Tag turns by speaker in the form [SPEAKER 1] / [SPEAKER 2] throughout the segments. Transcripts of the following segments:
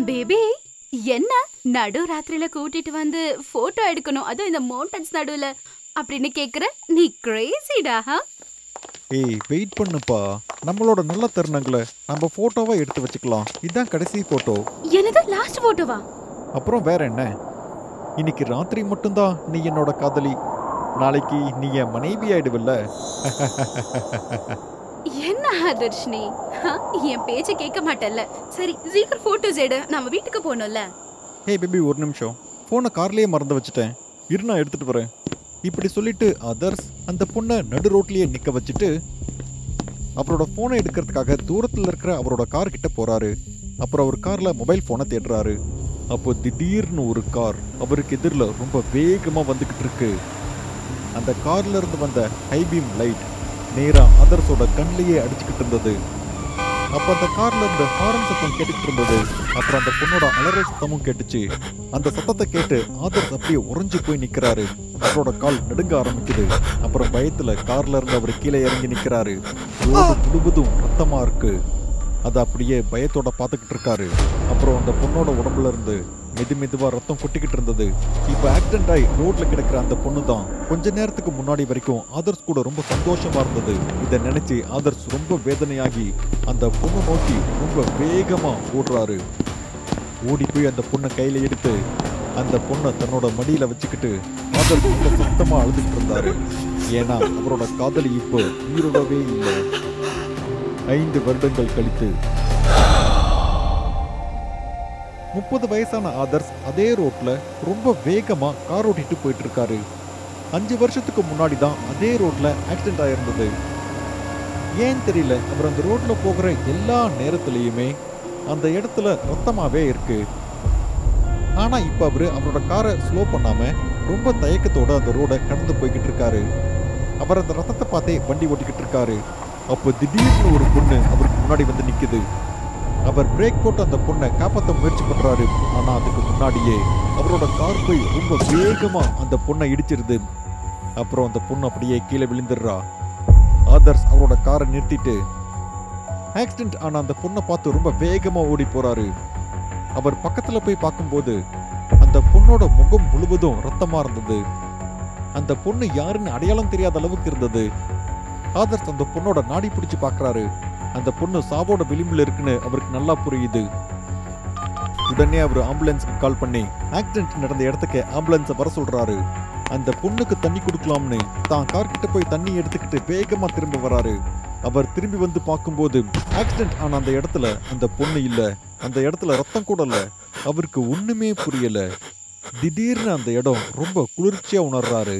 [SPEAKER 1] Baby என்ன நடு ராத்திரியில கூட்டிட்டு வந்து போட்டோ எடுக்கணும் அதுவும் இந்த மவுண்டன்ஸ் நடுவுல அப்படின்னு கேக்குற நீ கிரேசிடா
[SPEAKER 2] ஏய் வெயிட் பண்ணுப்பா நம்மளோட நல்ல தருணங்களை நம்ம போட்டோவா எடுத்து வச்சுக்கலாம் இதான் கடைசி போட்டோ
[SPEAKER 1] என்னது லாஸ்ட் போட்டோவா
[SPEAKER 2] அப்புறம் வேற என்ன இன்னைக்கு ராத்திரி மட்டும்தான் நீ என்னோட காதலி நாளைக்கு நீ என் மனைவி ஆயிடுவில்ல
[SPEAKER 1] என்ன ஆதர்ஷினி ஹ? என் பேச்ச கேட்க மாட்டல்ல சரி சீக்கிரம் போட்டோஸ் எடு நம்ம வீட்டுக்கு போகணும்ல
[SPEAKER 2] ஏய் பேபி ஒரு நிமிஷம் ஃபோனை கார்லயே மறந்து வச்சுட்டேன் இரு நான் எடுத்துட்டு வரேன் இப்படி சொல்லிட்டு அதர்ஸ் அந்த பொண்ணை நடு ரோட்லயே நிக்க வச்சுட்டு அவரோட ஃபோனை எடுக்கிறதுக்காக தூரத்தில் இருக்கிற அவரோட கார் கிட்ட போறாரு அப்புறம் அவர் கார்ல மொபைல் ஃபோனை தேடுறாரு அப்போ திடீர்னு ஒரு கார் அவருக்கு எதிரில் ரொம்ப வேகமா வந்துகிட்டு இருக்கு அந்த கார்ல இருந்து வந்த ஹைபீம் லைட் நேரா அதர்ஸோட கண்ணிலேயே அடிச்சுக்கிட்டு இருந்தது அப்ப அந்த கார்ல இருந்து ஹாரன் சத்தம் கேட்டுக்கிட்டு இருந்தது அப்புறம் அந்த பொண்ணோட அலறல் சத்தமும் கேட்டுச்சு அந்த சத்தத்தை கேட்டு ஆதர்ஸ் அப்படியே உறைஞ்சு போய் நிக்கிறாரு அவரோட கால் நடுங்க ஆரம்பிக்குது அப்புறம் பயத்துல கார்ல இருந்து அவர் கீழே இறங்கி நிக்கிறாரு ரோடு முழுவதும் ரத்தமா இருக்கு அதை அப்படியே பயத்தோட பார்த்துக்கிட்டு இருக்காரு அப்புறம் அந்த பொண்ணோட உடம்புல இருந்து மெது மெதுவா ரத்தம் கொட்டிக்கிட்டு இருந்தது இப்ப ஆக்சிடென்ட் ஆகி ரோட்ல கிடக்கிற அந்த பொண்ணு தான் கொஞ்ச நேரத்துக்கு முன்னாடி வரைக்கும் ஆதர்ஸ் கூட ரொம்ப சந்தோஷமா இருந்தது இதை நினைச்சு ஆதர்ஸ் ரொம்ப வேதனையாகி அந்த பொண்ணை நோக்கி ரொம்ப வேகமா ஓடுறாரு ஓடி போய் அந்த பொண்ணை கையில எடுத்து அந்த பொண்ணை தன்னோட மடியில வச்சுக்கிட்டு ஆதர்ஸ் ரொம்ப சத்தமா அழுதுகிட்டு இருந்தாரு ஏன்னா அவரோட காதலி இப்போ உயிரோடவே இல்லை ஐந்து வருடங்கள் கழித்து முப்பது வயசான ஆதர்ஸ் அதே ரோட்ல ரொம்ப வேகமா கார் ஓட்டிட்டு போயிட்டு இருக்காரு அஞ்சு வருஷத்துக்கு முன்னாடி தான் அதே ரோட்ல ஆக்சிடென்ட் ஆயிருந்தது ஏன் தெரியல அவர் அந்த ரோட்ல போகிற எல்லா நேரத்திலையுமே அந்த இடத்துல ரத்தமாவே இருக்கு ஆனா இப்ப அவரு அவரோட காரை ஸ்லோ பண்ணாம ரொம்ப தயக்கத்தோட அந்த ரோட கடந்து போய்கிட்டு இருக்காரு அவர் அந்த ரத்தத்தை பார்த்தே வண்டி ஓட்டிக்கிட்டு இருக்காரு அப்போ திடீர்னு ஒரு பொண்ணு அவருக்கு முன்னாடி வந்து நிக்குது அவர் பிரேக் போட்டு அந்த பொண்ணை காப்பாற்ற முயற்சி பண்றாரு ஆனா அதுக்கு முன்னாடியே அவரோட கார் போய் ரொம்ப வேகமா அந்த பொண்ணை இடிச்சிருது அப்புறம் அந்த பொண்ணு அப்படியே கீழே விழுந்துடுறா ஆதர்ஸ் அவரோட காரை நிறுத்திட்டு ஆக்சிடென்ட் ஆன அந்த பொண்ணை பார்த்து ரொம்ப வேகமா ஓடி போறாரு அவர் பக்கத்துல போய் பார்க்கும்போது அந்த பொண்ணோட முகம் முழுவதும் ரத்தமா இருந்தது அந்த பொண்ணு யாருன்னு அடையாளம் தெரியாத அளவுக்கு இருந்தது ஆதர்ஸ் அந்த பொண்ணோட நாடி பிடிச்சு பார்க்கறாரு அந்த பொண்ணு சாவோட விளிம்புல இருக்குன்னு அவருக்கு நல்லா புரியுது உடனே அவர் ஆம்புலன்ஸ்க்கு கால் பண்ணி ஆக்சிடென்ட் நடந்த இடத்துக்கு ஆம்புலன்ஸை வர சொல்றாரு அந்த பொண்ணுக்கு தண்ணி கொடுக்கலாம்னு தான் கார் கிட்ட போய் தண்ணி எடுத்துக்கிட்டு வேகமா திரும்ப வராரு அவர் திரும்பி வந்து பார்க்கும்போது ஆக்சிடென்ட் ஆன அந்த இடத்துல அந்த பொண்ணு இல்ல அந்த இடத்துல ரத்தம் கூட இல்ல அவருக்கு ஒண்ணுமே புரியல திடீர்னு அந்த இடம் ரொம்ப குளிர்ச்சியா உணர்றாரு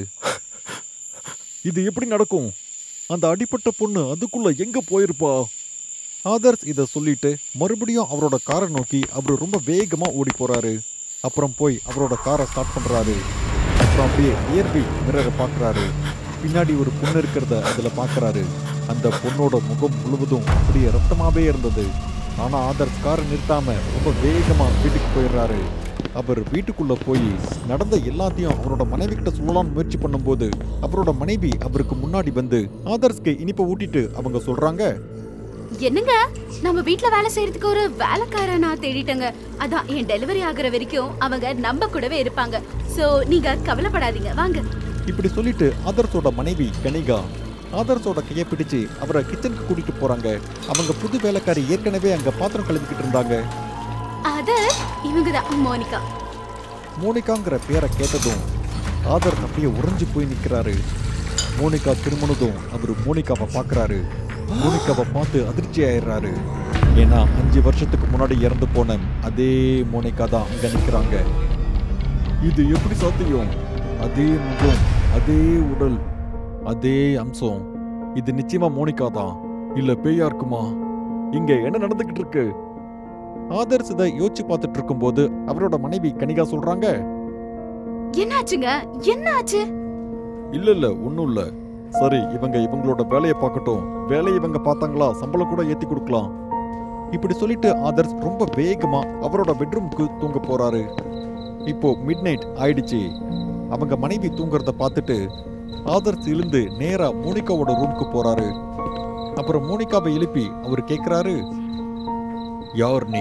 [SPEAKER 2] இது எப்படி நடக்கும் அந்த அடிப்பட்ட பொண்ணு அதுக்குள்ள எங்க போயிருப்பா ஆதர்ஸ் இதை சொல்லிட்டு மறுபடியும் அவரோட காரை நோக்கி அவர் ரொம்ப வேகமா ஓடி போறாரு அப்புறம் போய் அவரோட காரை ஸ்டார்ட் பண்றாரு அப்புறம் அப்படியே இயற்கை மிரரை பார்க்கறாரு பின்னாடி ஒரு பொண்ணு இருக்கிறத அதுல பார்க்கறாரு அந்த பொண்ணோட முகம் முழுவதும் அப்படியே ரத்தமாவே இருந்தது ஆனா ஆதர்ஸ் காரை நிறுத்தாம ரொம்ப வேகமா வீட்டுக்கு போயிடுறாரு அவர் வீட்டுக்குள்ள போய் நடந்த எல்லாத்தையும் அவரோட மனைவி கிட்ட சொல்லலாம்னு முயற்சி பண்ணும்போது அவரோட மனைவி அவருக்கு முன்னாடி வந்து ஆதர்ஸ்க்கு இனிப்பை ஊட்டிட்டு அவங்க சொல்றாங்க
[SPEAKER 1] என்னங்க நம்ம வீட்ல வேலை செய்யறதுக்கு ஒரு வேலைக்கார நான் தேடிட்டேங்க அதான் என் டெலிவரி ஆகுற வரைக்கும் அவங்க நம்ம கூடவே இருப்பாங்க சோ நீங்க கவலைப்படாதீங்க வாங்க
[SPEAKER 2] இப்படி சொல்லிட்டு ஆதர்ஸோட மனைவி கனிகா ஆதர்ஸோட கையை பிடிச்சு அவரை கிச்சனுக்கு கூட்டிட்டு போறாங்க அவங்க புது வேலைக்காரி ஏற்கனவே அங்க பாத்திரம் கழுவிக்கிட்டு இருந்தாங்க
[SPEAKER 1] அது இவங்க தான் மோனிகா
[SPEAKER 2] மோனிகாங்கிற பேரை கேட்டதும் ஆதர்ஸ் அப்படியே உறைஞ்சு போய் நிக்கிறாரு மோனிகா திரும்பினதும் அவர் மோனிகாவை பார்க்கறாரு மோனிகாவை பார்த்து அதிர்ச்சி ஆயிடுறாரு ஏன்னா அஞ்சு வருஷத்துக்கு முன்னாடி இறந்து போன அதே மோனிகா தான் அங்க நிக்கிறாங்க இது எப்படி சாத்தியம் அதே முகம் அதே உடல் அதே அம்சம் இது நிச்சயமா மோனிகா தான் இல்ல பேயா இருக்குமா இங்க என்ன நடந்துகிட்டு இருக்கு ஆதர்ஸ் இதை யோசிச்சு பார்த்துட்டு இருக்கும்போது அவரோட மனைவி கனிகா சொல்றாங்க
[SPEAKER 1] என்னாச்சுங்க என்ன ஆச்சு
[SPEAKER 2] இல்ல இல்ல ஒண்ணும் இல்ல சரி இவங்க இவங்களோட வேலையை பார்க்கட்டும் வேலையை இவங்க பார்த்தாங்களா சம்பளம் கூட ஏத்தி கொடுக்கலாம் இப்படி சொல்லிட்டு ஆதர்ஸ் ரொம்ப வேகமா அவரோட பெட்ரூமுக்கு தூங்க போறாரு இப்போ மிட் நைட் ஆயிடுச்சு அவங்க மனைவி தூங்குறத பார்த்துட்டு ஆதர்ஸ் எழுந்து நேரா மோனிகாவோட ரூமுக்கு போறாரு அப்புறம் மோனிகாவை எழுப்பி அவர் கேக்குறாரு யார் நீ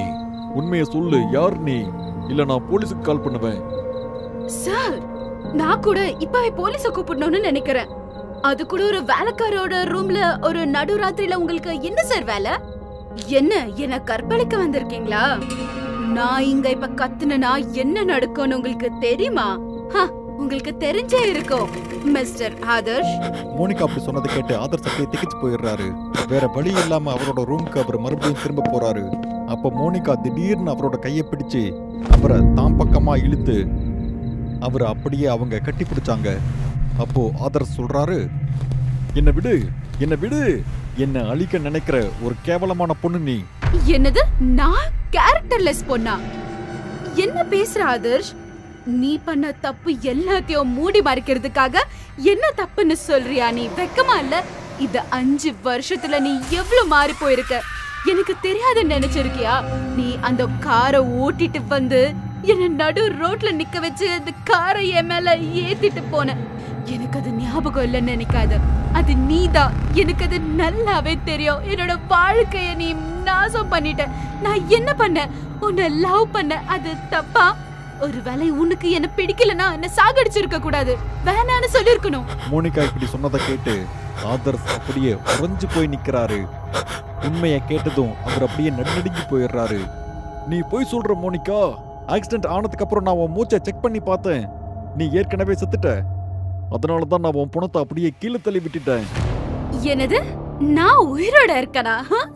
[SPEAKER 2] உண்மையை சொல்லு யார் நீ இல்ல நான் போலீஸுக்கு கால் பண்ணுவேன்
[SPEAKER 1] சார் நான் கூட இப்பவே போலீஸ கூப்பிடணும்னு நினைக்கிறேன் அது கூட ஒரு வேலைக்காரோட ரூம்ல ஒரு நடுராத்திரியில உங்களுக்கு என்ன சார் வேலை என்ன என்ன கற்பழிக்க வந்திருக்கீங்களா நான் இங்க இப்ப கத்துனா என்ன நடக்கும்னு உங்களுக்கு தெரியுமா ஹ, உங்களுக்கு தெரிஞ்சே இருக்கும் மிஸ்டர் ஆதர்ஷ்
[SPEAKER 2] மோனிகா அப்படி சொன்னதை கேட்டு ஆதர்ஸ் அப்படியே திகைச்சு போயிடுறாரு வேற வழி இல்லாம அவரோட ரூமுக்கு அவர் மறுபடியும் திரும்ப போறாரு அப்ப மோனிகா திடீர்னு அவரோட கையை பிடிச்சு அவரை தாம் பக்கமா இழுத்து அவரை அப்படியே அவங்க கட்டி பிடிச்சாங்க அப்போ ஆதர்ஸ் சொல்றாரு என்ன விடு என்ன விடு என்ன அழிக்க நினைக்கிற ஒரு கேவலமான பொண்ணு நீ
[SPEAKER 1] என்னது நான் கேரக்டர்லெஸ் பொண்ணா என்ன பேசுற ஆதர்ஷ் நீ பண்ண தப்பு எல்லாத்தையும் மூடி மறைக்கிறதுக்காக என்ன தப்புன்னு சொல்றியா நீ வெக்கமா இல்ல இது அஞ்சு வருஷத்துல நீ எவ்வளவு மாறி போயிருக்க எனக்கு தெரியாதுன்னு நினைச்சிருக்கியா நீ அந்த காரை ஓட்டிட்டு வந்து என்ன நடு ரோட்ல நிக்க வச்சு அந்த காரை என் மேல ஏத்திட்டு போன எனக்கு அது ஞாபகம் இல்லைன்னு நினைக்காத அது நீதான் எனக்கு அது நல்லாவே தெரியும் என்னோட வாழ்க்கைய நீ நாசம் பண்ணிட்ட நான் என்ன பண்ண உன்னை லவ் பண்ண அது தப்பா ஒருவேளை உனக்கு என்ன பிடிக்கலனா என்ன சாகடிச்சிருக்க கூடாது வேணான்னு சொல்லிருக்கணும்
[SPEAKER 2] மோனிகா இப்படி சொன்னதை கேட்டு ஆதர்ஸ் அப்படியே உறைஞ்சு போய் நிக்கிறாரு உண்மையை கேட்டதும் அவர் அப்படியே நடுநடுங்கி போயிடுறாரு நீ போய் சொல்ற மோனிகா ஆக்சிடென்ட் ஆனதுக்கு அப்புறம் நான் உன் மூச்சை செக் பண்ணி பார்த்தேன் நீ ஏற்கனவே செத்துட்ட அதனால தான் நான் உன் பணத்தை அப்படியே கீழே தள்ளி விட்டுட்டேன்
[SPEAKER 1] என்னது நான் உயிரோட இருக்கனா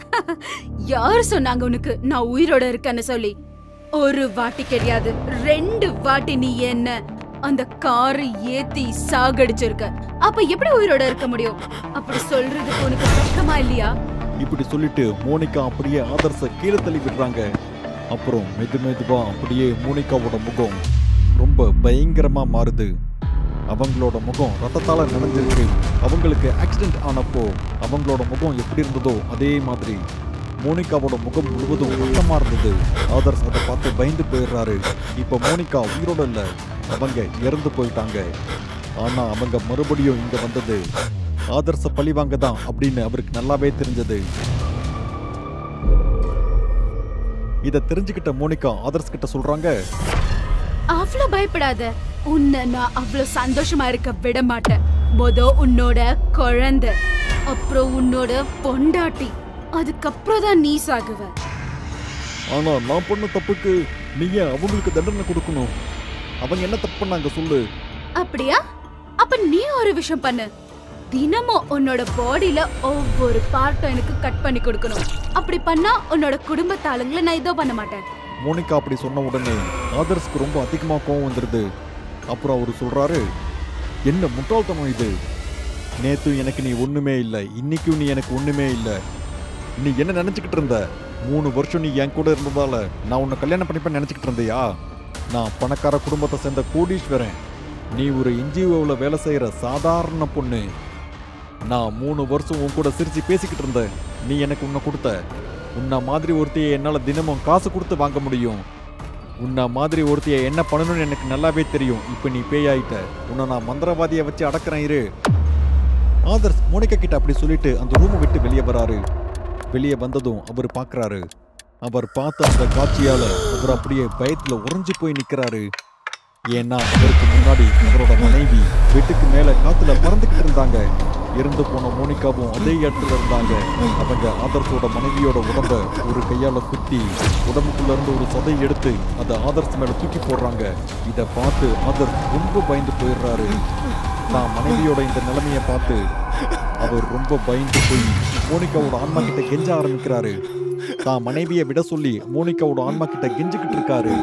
[SPEAKER 1] யார் சொன்னாங்க உனக்கு நான் உயிரோட இருக்கேன்னு சொல்லி ஒரு வாட்டி கிடையாது ரெண்டு வாட்டி நீ என்ன அந்த காரை ஏத்தி சாகடிச்சிருக்க அப்ப எப்படி உயிரோட இருக்க முடியும் அப்படி சொல்றதுக்கு உனக்கு வெக்கமா இல்லையா
[SPEAKER 2] இப்படி சொல்லிட்டு மோனிகா அப்படியே ஆதர்ஸை கீழே தள்ளி விடுறாங்க அப்புறம் மெது மெதுவா அப்படியே மோனிகாவோட முகம் ரொம்ப பயங்கரமா மாறுது அவங்களோட முகம் ரத்தத்தால நனைஞ்சிருக்கு அவங்களுக்கு ஆக்சிடென்ட் ஆனப்போ அவங்களோட முகம் எப்படி இருந்ததோ அதே மாதிரி மோனிகாவோட முகம் முழுவதும் ரத்தமா இருந்தது ஆதர்ஸ் அதை பார்த்து பயந்து போயிடுறாரு இப்போ மோனிகா உயிரோட இல்ல அவங்க இறந்து போயிட்டாங்க ஆனா அவங்க மறுபடியும் இங்க வந்தது ஆதர்ஸ பழிவாங்க தான் அப்படின்னு அவருக்கு நல்லாவே தெரிஞ்சது இத தெரிஞ்சுக்கிட்ட மோனிகா ஆதர்ஸ் கிட்ட சொல்றாங்க
[SPEAKER 1] அவ்வளவு பயப்படாத உன்னை நான் அவ்வளவு சந்தோஷமா இருக்க விட மாட்டேன் மொத உன்னோட குழந்தை அப்புறம் உன்னோட பொண்டாட்டி அதுக்கப்புறம் தான் நீ சாகுவ
[SPEAKER 2] ஆனா நான் பண்ண தப்புக்கு நீ ஏன் அவங்களுக்கு தண்டனை கொடுக்கணும் அவங்க என்ன தப்பு பண்ணாங்க சொல்லு
[SPEAKER 1] அப்படியா அப்ப நீ ஒரு விஷயம் பண்ணு தினமும் உன்னோட பாடியில ஒவ்வொரு பார்ட்டும் எனக்கு கட் பண்ணி கொடுக்கணும் அப்படி பண்ணா உன்னோட குடும்பத்தாளுங்களை நான் இதோ பண்ண மாட்டேன்
[SPEAKER 2] மோனிகா அப்படி சொன்ன உடனே ஆதர்ஸ்க்கு ரொம்ப அதிகமா கோவம் வந்துடுது அப்புறம் அவர் சொல்றாரு என்ன முட்டாள்தனம் இது நேத்து எனக்கு நீ ஒண்ணுமே இல்லை இன்னைக்கும் நீ எனக்கு ஒண்ணுமே இல்லை நீ என்ன நினைச்சுக்கிட்டு இருந்த மூணு வருஷம் நீ என் கூட இருந்ததால நான் உன்னை கல்யாணம் பண்ணிப்பேன் நினைச்சுக்கிட்டு இருந்தியா நான் பணக்கார குடும்பத்தை சேர்ந்த கோடீஸ்வரன் நீ ஒரு என்ஜிஓவில் வேலை செய்யற சாதாரண பொண்ணு நான் மூணு வருஷம் உன் கூட சிரிச்சு பேசிக்கிட்டு இருந்தேன் நீ எனக்கு உன்னை கொடுத்த உன்னை மாதிரி ஒருத்தையை என்னால் தினமும் காசு கொடுத்து வாங்க முடியும் உன்னை மாதிரி ஒருத்தையை என்ன பண்ணணும்னு எனக்கு நல்லாவே தெரியும் இப்போ நீ பேயாயிட்ட உன்னை நான் மந்திரவாதியை வச்சு அடக்குறேன் இரு ஆதர்ஸ் மோனிகா கிட்ட அப்படி சொல்லிட்டு அந்த ரூமை விட்டு வெளியே வராரு வெளியே வந்ததும் அவர் பார்க்கறாரு அவர் பார்த்த அந்த காட்சியால அவர் அப்படியே பயத்துல உறைஞ்சு போய் நிக்கிறாரு ஏன்னா அவருக்கு முன்னாடி அவரோட மனைவி வீட்டுக்கு மேல காத்துல பறந்துகிட்டு இருந்தாங்க இறந்து போன மோனிகாவும் அதே இடத்துல இருந்தாங்க அவங்க ஆதர்ஸோட மனைவியோட உடம்ப ஒரு கையால குத்தி உடம்புக்குள்ள இருந்து ஒரு சதை எடுத்து அதை ஆதர்ஸ் மேல தூக்கி போடுறாங்க இத பார்த்து ஆதர்ஸ் ரொம்ப பயந்து போயிடுறாரு தான் மனைவியோட இந்த நிலைமையை பார்த்து அவர் ரொம்ப பயந்து போய் மோனிகாவோட ஆன்மா கிட்ட கெஞ்ச ஆரம்பிக்கிறாரு தான் மனைவியை விட சொல்லி மோனிகாவோட ஆன்மா கிட்ட கெஞ்சிக்கிட்டு இருக்காரு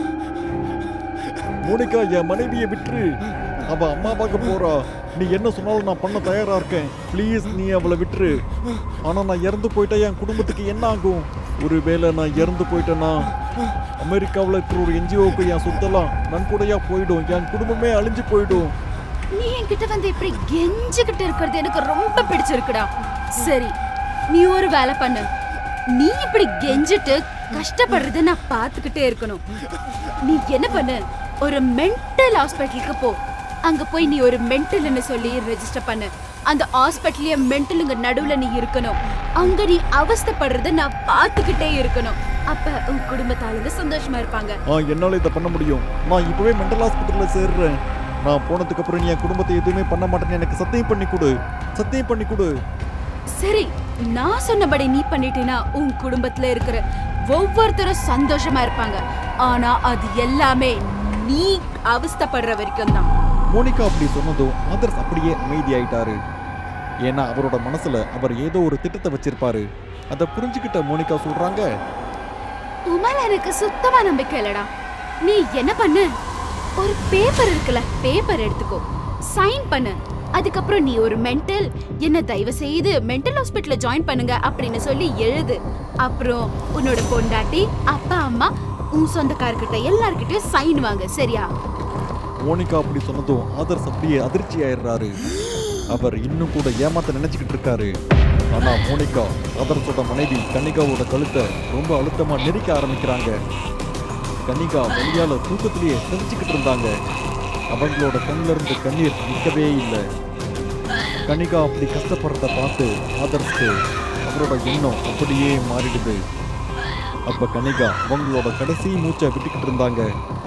[SPEAKER 2] மோனிகா என் மனைவியை விட்டுரு அவ அம்மா பார்க்க போறா நீ என்ன சொன்னாலும் நான் பண்ண தயாரா இருக்கேன் ப்ளீஸ் நீ அவளை விட்டுரு ஆனா நான் இறந்து போயிட்டா என் குடும்பத்துக்கு என்ன ஆகும் ஒருவேளை நான் இறந்து போயிட்டேன்னா அமெரிக்காவில் இருக்கிற ஒரு என்ஜிஓக்கு என் சொத்தெல்லாம் நன்கொடையா போயிடும் என் குடும்பமே அழிஞ்சு போயிடும்
[SPEAKER 1] நீ என்கிட்ட வந்து இப்படி கெஞ்சுகிட்டு இருக்கிறது எனக்கு ரொம்ப பிடிச்சிருக்குடா சரி நீ ஒரு வேலை பண்ணு நீ இப்படி கெஞ்சிட்டு கஷ்டப்படுறத நான் பார்த்துக்கிட்டே இருக்கணும் நீ என்ன பண்ணு ஒரு மென்டல் ஹாஸ்பிட்டலுக்கு போ அங்க போய் நீ ஒரு மென்டல்னு சொல்லி ரெஜிஸ்டர் பண்ணு அந்த ஹாஸ்பிட்டல்ல மென்டலுங்க நடுவுல நீ இருக்கணும் அங்க நீ அவஸ்தைப்படுறத நான் பார்த்துக்கிட்டே இருக்கணும் அப்ப உன் குடும்பத்தாளுங்க சந்தோஷமா இருப்பாங்க
[SPEAKER 2] ஆ என்னால இதை பண்ண முடியும் நான் இப்பவே மென்டல் ஹாஸ்பிட்டல்ல சேர்றேன் நான் போனதுக்கு அப்புறம் நீ என் குடும்பத்தை எதுவுமே பண்ண மாட்டேன்னு எனக்கு சத்தியம் பண்ணி கொடு சத்தியம் பண்ணி கொடு
[SPEAKER 1] சரி நான் சொன்னபடி நீ பண்ணிட்டேனா உன் குடும்பத்துல இருக்கிற ஒவ்வொருத்தரும் சந்தோஷமா இருப்பாங்க ஆனா அது எல்லாமே நீ அவஸ்தைப்படுற வரைக்கும் தான்
[SPEAKER 2] மோனிகா அப்படி சொன்னதும் ஆதர்ஸ் அப்படியே அமைதியாயிட்டாரு ஏன்னா அவரோட மனசுல அவர் ஏதோ ஒரு திட்டத்தை வச்சிருப்பாரு அதை புரிஞ்சுக்கிட்ட மோனிகா சொல்றாங்க
[SPEAKER 1] உமால எனக்கு சுத்தமா நம்பிக்கை இல்லடா நீ என்ன பண்ணு ஒரு பேப்பர் இருக்குல்ல பேப்பர் எடுத்துக்கோ சைன் பண்ணு அதுக்கப்புறம் நீ ஒரு மென்டல் என்ன தயவு செய்து மென்டல் ஹாஸ்பிட்டல்ல ஜாயின் பண்ணுங்க அப்படின்னு சொல்லி எழுது அப்புறம் உன்னோட பொண்டாட்டி அப்பா அம்மா உன் சொந்தக்காரர்கிட்ட எல்லார்கிட்டயும் சைன் வாங்க சரியா
[SPEAKER 2] மோனிகா அப்படி சொன்னதும் ஆதர்ஸ் அப்படியே அதிர்ச்சி ஆயிடுறாரு அவர் இன்னும் கூட ஏமாத்த நினைச்சுக்கிட்டு இருக்காரு ஆனா மோனிகா ஆதர்ஸோட மனைவி கன்னிகாவோட கழுத்தை ரொம்ப அழுத்தமா நெரிக்க ஆரம்பிக்கிறாங்க கன்னிகா வழியால தூக்கத்திலேயே தெரிஞ்சுக்கிட்டு இருந்தாங்க அவங்களோட கண்ணில இருந்து கண்ணீர் நிற்கவே இல்லை கன்னிகா அப்படி கஷ்டப்படுறத பார்த்து ஆதர்ஸ்க்கு அவரோட எண்ணம் அப்படியே மாறிடுது அப்ப கன்னிகா அவங்களோட கடைசி மூச்சை விட்டுக்கிட்டு இருந்தாங்க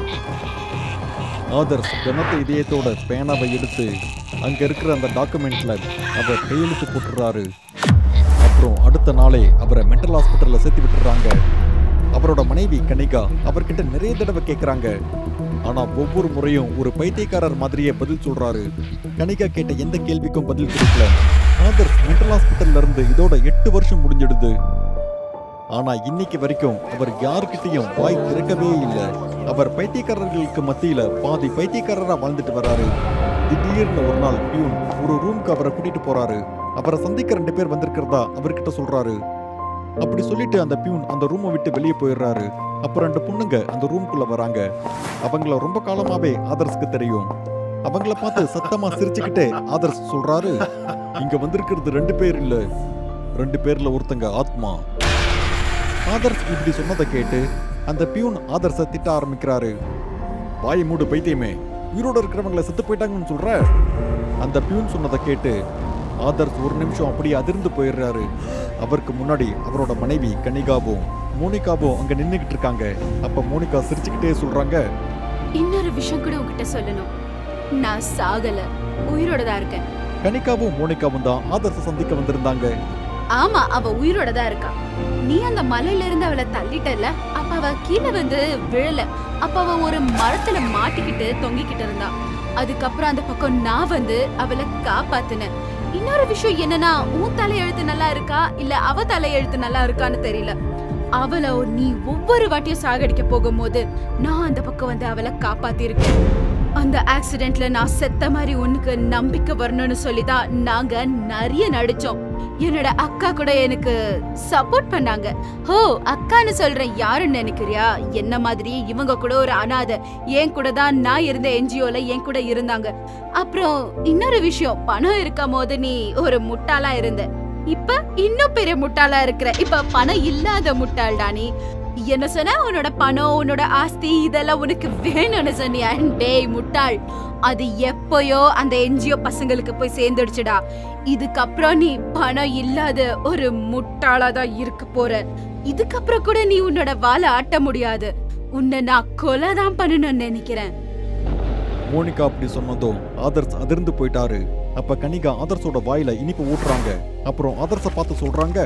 [SPEAKER 2] ஆதர்ஸ் கனத்த இதயத்தோட பேனாவை எடுத்து அங்க இருக்கிற அந்த டாக்குமெண்ட்ல அவர் கையெழுத்து போட்டுறாரு அப்புறம் அடுத்த நாளே அவரை மென்டல் ஹாஸ்பிட்டல்ல சேர்த்து விட்டுறாங்க அவரோட மனைவி கனிகா அவர்கிட்ட நிறைய தடவை கேட்குறாங்க ஆனா ஒவ்வொரு முறையும் ஒரு பைத்தியக்காரர் மாதிரியே பதில் சொல்றாரு கனிகா கேட்ட எந்த கேள்விக்கும் பதில் கொடுக்கல ஆதர்ஸ் மென்டல் ஹாஸ்பிட்டல்ல இருந்து இதோட எட்டு வருஷம் முடிஞ்சிடுது ஆனா இன்னைக்கு வரைக்கும் அவர் யாருக்கிட்டையும் வாய் திறக்கவே இல்லை அவர் பைத்தியக்காரர்களுக்கு மத்தியில பாதி பைத்தியக்காரரா வாழ்ந்துட்டு வராரு திடீர்னு ஒரு நாள் பியூன் ஒரு ரூம்க்கு அவரை கூட்டிட்டு போறாரு அவரை சந்திக்க ரெண்டு பேர் வந்திருக்கிறதா அவர்கிட்ட சொல்றாரு அப்படி சொல்லிட்டு அந்த பியூன் அந்த ரூமை விட்டு வெளியே போயிடுறாரு அப்ப ரெண்டு பொண்ணுங்க அந்த ரூம்குள்ள வராங்க அவங்கள ரொம்ப காலமாவே ஆதர்ஸ்க்கு தெரியும் அவங்கள பார்த்து சத்தமா சிரிச்சுக்கிட்டே ஆதர்ஸ் சொல்றாரு இங்க வந்திருக்கிறது ரெண்டு பேர் இல்ல ரெண்டு பேர்ல ஒருத்தங்க ஆத்மா ஆதர்ஸ் இப்படி சொன்னதை கேட்டு அந்த பியூன் ஆதர்ஸை திட்ட ஆரம்பிக்கிறாரு வாயை மூடு பைத்தியமே உயிரோட இருக்கிறவங்கள செத்து போயிட்டாங்கன்னு சொல்ற அந்த பியூன் சொன்னதை கேட்டு ஆதர்ஸ் ஒரு நிமிஷம் அப்படியே அதிர்ந்து போயிடுறாரு அவருக்கு முன்னாடி அவரோட மனைவி கனிகாவும் மோனிகாவும் அங்க நின்னுகிட்டு இருக்காங்க அப்ப மோனிகா சிரிச்சுக்கிட்டே சொல்றாங்க
[SPEAKER 1] இன்னொரு விஷயம் கூட உன்கிட்ட சொல்லணும் நான் சாகல உயிரோட தான் இருக்கேன்
[SPEAKER 2] கனிகாவும் மோனிகாவும் தான் ஆதர்ஸை சந்திக்க வந்திருந்தாங்க
[SPEAKER 1] ஆமா அவ உயிரோட தான் இருக்கா நீ அந்த மலையில இருந்து அவளை தள்ளிட்டல அப்ப அவ கீழே வந்து விழல அப்ப அவ ஒரு மரத்துல மாட்டிக்கிட்டு தொங்கிக்கிட்டு இருந்தா அதுக்கப்புறம் அந்த பக்கம் நான் வந்து அவளை காப்பாத்தினேன் இன்னொரு விஷயம் என்னன்னா உன் தலையெழுத்து நல்லா இருக்கா இல்ல அவ தலையெழுத்து நல்லா இருக்கான்னு தெரியல அவளை நீ ஒவ்வொரு வாட்டியும் சாகடிக்க போகும்போது நான் அந்த பக்கம் வந்து அவளை காப்பாத்திருக்கேன் அந்த ஆக்சிடென்ட்ல நான் செத்த மாதிரி உனக்கு நம்பிக்கை வரணும்னு சொல்லி தான் நாங்க நிறைய நடிச்சோம் என்னோட அக்கா கூட எனக்கு சப்போர்ட் பண்ணாங்க ஹோ அக்கான்னு சொல்றேன் யாருன்னு நினைக்கிறியா என்ன மாதிரி இவங்க கூட ஒரு அனாதை என் கூட தான் நான் இருந்த என்ஜிஓல என் கூட இருந்தாங்க அப்புறம் இன்னொரு விஷயம் பணம் இருக்கும் போது நீ ஒரு முட்டாளா இருந்த இப்ப இன்னும் பெரிய முட்டாளா இருக்கிற இப்ப பணம் இல்லாத முட்டாள்டா நீ என்ன சொன்ன உன்னோட பணம் உன்னோட ஆஸ்தி இதெல்லாம் உனக்கு வேணும்னு சொன்னியா டேய் முட்டாள் அது எப்பயோ அந்த என்ஜிஓ பசங்களுக்கு போய் சேர்ந்துடுச்சுடா இதுக்கப்புறம் நீ பணம் இல்லாத ஒரு முட்டாளா தான் இருக்க போற இதுக்கப்புறம் கூட நீ உன்னோட வாழை ஆட்ட முடியாது உன்னை நான் கொலை தான் பண்ணணும்னு நினைக்கிறேன்
[SPEAKER 2] மோனிகா அப்படி சொன்னதும் ஆதர்ஸ் அதிர்ந்து போயிட்டாரு அப்ப கனிகா ஆதர்ஸோட வாயில இனிப்பு ஊட்டுறாங்க அப்புறம் ஆதர்ஸை பார்த்து சொல்றாங்க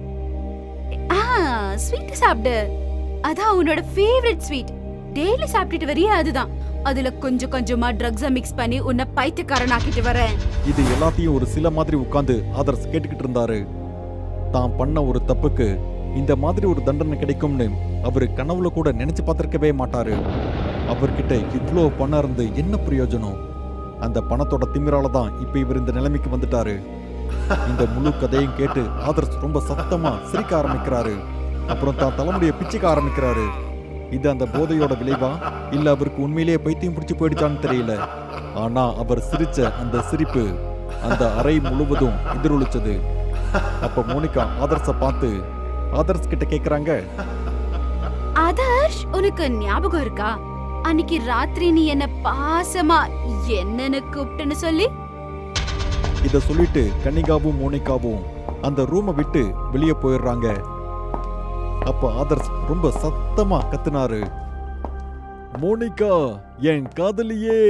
[SPEAKER 1] ஆ ஸ்வீட் சாப்பிடு அதான் உன்னோட ஃபேவரட் ஸ்வீட் டெய்லி சாப்பிட்டுட்டு வரியே அதுதான் அதுல கொஞ்சம் கொஞ்சமா ட்ரக்ஸ மிக்ஸ் பண்ணி உன்னை பைத்தியக்காரன் ஆக்கிட்டு வரேன்
[SPEAKER 2] இது எல்லாத்தையும் ஒரு சில மாதிரி உட்கார்ந்து ஆதர்ஸ் கேட்டுக்கிட்டு இருந்தாரு தான் பண்ண ஒரு தப்புக்கு இந்த மாதிரி ஒரு தண்டனை கிடைக்கும்னு அவரு கனவுல கூட நினைச்சு பார்த்திருக்கவே மாட்டாரு அவர்கிட்ட இவ்வளோ பணம் இருந்து என்ன பிரயோஜனம் அந்த பணத்தோட திமிரால தான் இப்ப இவர் இந்த நிலைமைக்கு வந்துட்டாரு இந்த முழு கதையும் கேட்டு ஆதர்ஸ் ரொம்ப சத்தமா சிரிக்க ஆரம்பிக்கிறாரு அப்புறம் தான் தலைமுடியை பிச்சுக்க ஆரம்பிக்கிறாரு இது அந்த போதையோட விளைவா இல்ல அவருக்கு உண்மையிலேயே பைத்தியம் பிடிச்சு போயிடுச்சான்னு தெரியல ஆனா அவர் சிரிச்ச அந்த சிரிப்பு அந்த அறை முழுவதும் எதிரொலிச்சது அப்ப மோனிகா ஆதர்ஸ பார்த்து ஆதர்ஸ் கிட்ட கேக்குறாங்க
[SPEAKER 1] ஆதர்ஷ் உனக்கு ஞாபகம் இருக்கா அன்னைக்கு ராத்திரி நீ என்ன பாசமா என்னன்னு கூப்பிட்டுன்னு சொல்லி
[SPEAKER 2] இதை சொல்லிட்டு கன்னிகாவும் மோனிகாவும் அந்த ரூமை விட்டு வெளியே போயிடுறாங்க அப்ப ஆதர்ஸ் ரொம்ப சத்தமா கத்துனாரு மோனிகா என் காதலியே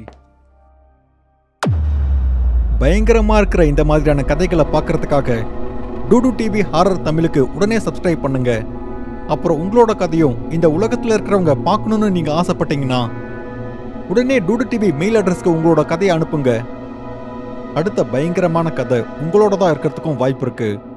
[SPEAKER 2] பயங்கரமா இருக்கிற இந்த மாதிரியான கதைகளை பார்க்கறதுக்காக டூடு டிவி ஹாரர் தமிழுக்கு உடனே சப்ஸ்கிரைப் பண்ணுங்க அப்புறம் உங்களோட கதையும் இந்த உலகத்துல இருக்கிறவங்க பார்க்கணும்னு நீங்க ஆசைப்பட்டீங்கன்னா உடனே டூடு டிவி மெயில் அட்ரஸ்க்கு உங்களோட கதையை அனுப்புங்க அடுத்த பயங்கரமான கதை உங்களோட தான் இருக்கிறதுக்கும் வாய்ப்பு இருக்கு